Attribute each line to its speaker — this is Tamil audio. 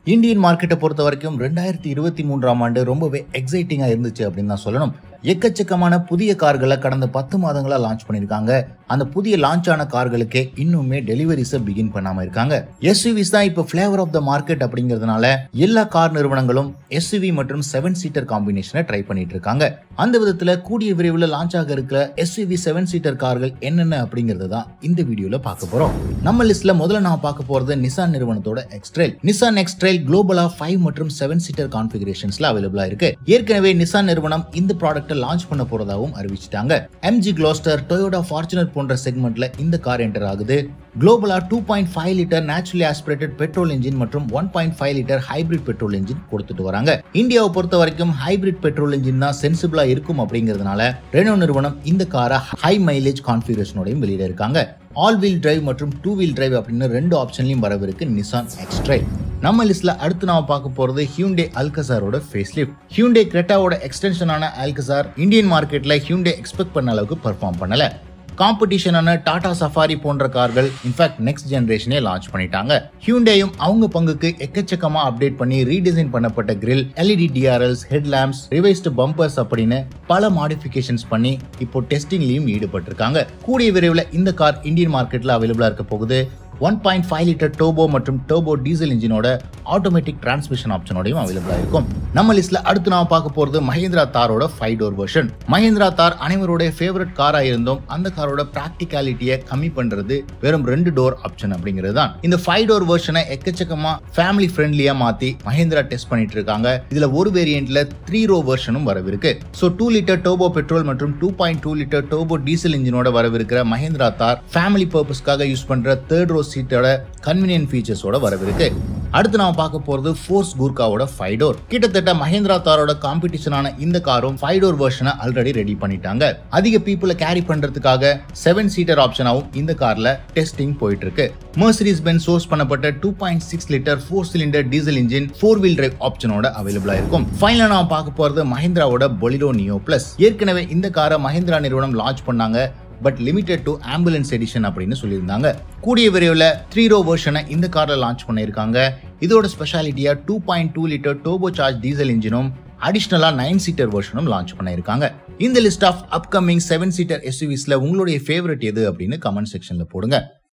Speaker 1: இந்தியன் மார்க்கெட்டை பொறுத்த வரைக்கும் ரெண்டாயிரத்தி இருபத்தி மூன்றாம் ஆண்டு ரொம்பவே எக்ஸைட்டிங்கா இருந்துச்சு அப்படின்னு தான் சொல்லணும் எக்கச்சக்கமான புதிய கார்களை கடந்த பத்து மாதங்களா லான்ச் பண்ணிருக்காங்க அந்த புதிய லான்ச் ஆன கார்களுக்கே இன்னுமே டெலிவரிஸை பிகின் பண்ணாம இருக்காங்க எஸ்யூவிஸ் தான் இப்போ ஃபிளேவர் ஆஃப் த மார்க்கெட் அப்படிங்கிறதுனால எல்லா கார் நிறுவனங்களும் எஸ்யூவி மற்றும் செவன் சீட்டர் காம்பினேஷனை ட்ரை பண்ணிட்டு இருக்காங்க அந்த விதத்துல கூடிய விரைவில் லான்ச் ஆக இருக்கிற எஸ்யூவி செவன் சீட்டர் கார்கள் என்னென்ன அப்படிங்கறது தான் இந்த வீடியோல பார்க்க போறோம் நம்ம லிஸ்ட்ல முதல்ல நான் பார்க்க போறது நிசான் நிறுவனத்தோட எக்ஸ்ட்ரைல் நிசான் எக்ஸ்ட்ரைல் குளோபலா ஃபைவ் மற்றும் செவன் சீட்டர் கான்ஃபிகரேஷன்ஸ்ல அவைலபிளா இருக்கு ஏற்கனவே நிசான் நிறுவனம் இந்த ப்ராடக்ட்டை லான்ச் பண்ண போறதாவும் அறிவிச்சிட்டாங்க எம்ஜி க்ளோஸ்டர் டொயோடா ஃபார்ச்சுனர் போன்ற செக்மெண்ட்ல இந்த கார் என்டர் ஆகுது குளோபலா two point five litre naturally aspirated petrol engine மற்றும் one point five litre hybrid petrol engine கொடுத்துட்டு வராங்க இந்தியாவை பொறுத்த வரைக்கும் ஹைபிரிட் பெட்ரோல் இன்ஜின் தான் சென்சிபிளா இருக்கும் அப்படிங்கிறதுனால ரெனோ நிறுவனம் இந்த காரை ஹை மைலேஜ் கான்ஃபிகரேஷனோடையும் வெளியிட இருக்காங்க ஆல் வீல் டிரைவ் மற்றும் டூ வீல் டிரைவ் அப்படின்னு ரெண்டு ஆப்ஷன்லையும் வரவிருக்கு நிசான் எக்ஸ்ட்ரைல் நம்ம லிஸ்ட்ல அடுத்து நாம பார்க்க போறது ஹியூண்டே அல்கசாரோட ஃபேஸ் லிஃப்ட் ஹியூண்டே கிரெட்டாவோட எக்ஸ்டென்ஷனான அல்கசார் இந்தியன் மார்க்கெட்ல ஹியூண்டே எக்ஸ்பெக்ட் பண்ண அளவுக்கு பெர்ஃபார்ம் பண்ணல காம்படிஷனான டாடா சஃபாரி போன்ற கார்கள் இன்ஃபேக்ட் நெக்ஸ்ட் ஜெனரேஷனே லான்ச் பண்ணிட்டாங்க ஹியூண்டேயும் அவங்க பங்குக்கு எக்கச்சக்கமா அப்டேட் பண்ணி ரீடிசைன் பண்ணப்பட்ட grill LED DRLs head lamps revised bumpers அப்படின்னு பல மாடிஃபிகேஷன்ஸ் பண்ணி இப்போ டெஸ்டிங்லயும் ஈடுபட்டிருக்காங்க கூடிய விரைவில் இந்த கார் இந்தியன் மார்க்கெட்ல அவைலபிளா இருக்க போகுது one point five litre turbo மற்றும் டோபோ டீசல் இன்ஜினோட ஆட்டோமேட்டிக் டிரான்ஸ்மிஷன் ஆப்ஷனோடையும் அவைலபிளா இருக்கும் நம்ம லிஸ்ட்ல அடுத்து நாம பார்க்க போறது மஹேந்திரா தாரோட five door version Mahindra Thar அனைவருடைய ஃபேவரட் காரா இருந்தும் அந்த காரோட பிராக்டிகாலிட்டியை கம்மி பண்றது வெறும் ரெண்டு டோர் ஆப்ஷன் அப்படிங்கிறது தான் இந்த ஃபைவ் டோர் வெர்ஷனை எக்கச்சக்கமா ஃபேமிலி ஃப்ரெண்ட்லியா மாத்தி மஹேந்திரா டெஸ்ட் பண்ணிட்டு இருக்காங்க இதுல ஒரு வேரியன்ட்ல த்ரீ ரோ வெர்ஷனும் வரவிருக்கு so two litre turbo petrol மற்றும் two point two litre turbo diesel இன்ஜினோட வரவிருக்கிற மஹேந்திரா தார் ஃபேமிலி பர்பஸ்க்காக யூஸ் பண்ற தேர்ட் ரோ சீட்டோட கன்வீனியன்ட் ஃபீச்சர்ஸோட வரவிருக்கு அடுத்து நாம பார்க்க போறது ஃபோர்ஸ் கூர்காவோட ஃபைவ் டோர் கிட்டத்தட்ட மஹேந்திரா தாரோட காம்படிஷனான இந்த காரும் ஃபைவ் டோர் வெர்ஷனை ஆல்ரெடி ரெடி பண்ணிட்டாங்க அதிக பீப்புளை கேரி பண்றதுக்காக செவன் சீட்டர் ஆப்ஷனாவும் இந்த கார்ல டெஸ்டிங் போயிட்டு இருக்கு மர்சரிஸ் பென் சோர்ஸ் பண்ணப்பட்ட two point six litre four cylinder diesel engine four wheel drive ஆப்ஷனோட அவைலபிளா இருக்கும் ஃபைனலா நாம பார்க்க போறது மஹேந்திராவோட பொலிரோ நியோ பிளஸ் ஏற்கனவே இந்த காரை மஹேந்திரா நிறுவனம் லான்ச் பண்ணாங்க but limited to ambulance edition அப்படின்னு சொல்லியிருந்தாங்க கூடிய விரைவில் த்ரீ ரோ வெர்ஷனை இந்த காரில் லான்ச் பண்ணியிருக்காங்க இதோட ஸ்பெஷாலிட்டியா two point two litre turbo charge diesel இன்ஜினும் அடிஷ்னலா நைன் சீட்டர் வெர்ஷனும் லான்ச் பண்ணியிருக்காங்க இந்த list of upcoming seven seater எஸ்யூவிஸ்ல உங்களுடைய ஃபேவரட் எது அப்படின்னு கமெண்ட் செக்ஷன்ல போடுங்க